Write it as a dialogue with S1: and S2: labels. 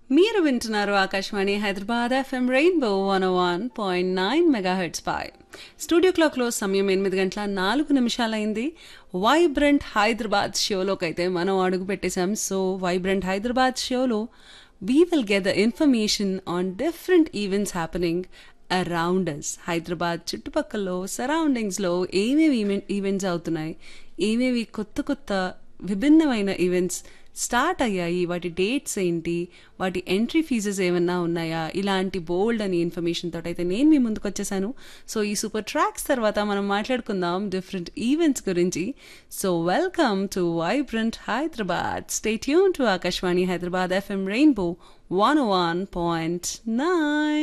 S1: మీరు వింటున్నారు Akashvani Hyderabad FM rainbow one one point nine megahertz పై స్టూడియో క్లాక్లో సమయం ఎనిమిది గంటల నాలుగు నిమిషాలైంది వైబ్రెంట్ హైదరాబాద్ షోలోకి అయితే మనం అడుగు పెట్టేశాం సో వైబ్రెంట్ హైదరాబాద్ షోలో we will get the information on different events happening around us Hyderabad చుట్టుపక్కల సరౌండింగ్స్లో ఏమేమి ఈవెంట్స్ అవుతున్నాయి ఏమేమి కొత్త కొత్త విభిన్నమైన ఈవెంట్స్ స్టార్ట్ అయ్యాయి వాటి డేట్స్ ఏంటి వాటి ఎంట్రీ ఫీజెస్ ఏమన్నా ఉన్నాయా ఇలాంటి బోల్డ్ అని ఇన్ఫర్మేషన్ తోటి అయితే నేను మీ ముందుకు వచ్చేసాను సో ఈ సూపర్ ట్రాక్స్ తర్వాత మనం మాట్లాడుకుందాం డిఫరెంట్ ఈవెంట్స్ గురించి so welcome to vibrant Hyderabad stay tune to Akashvani Hyderabad FM rainbow one one point nine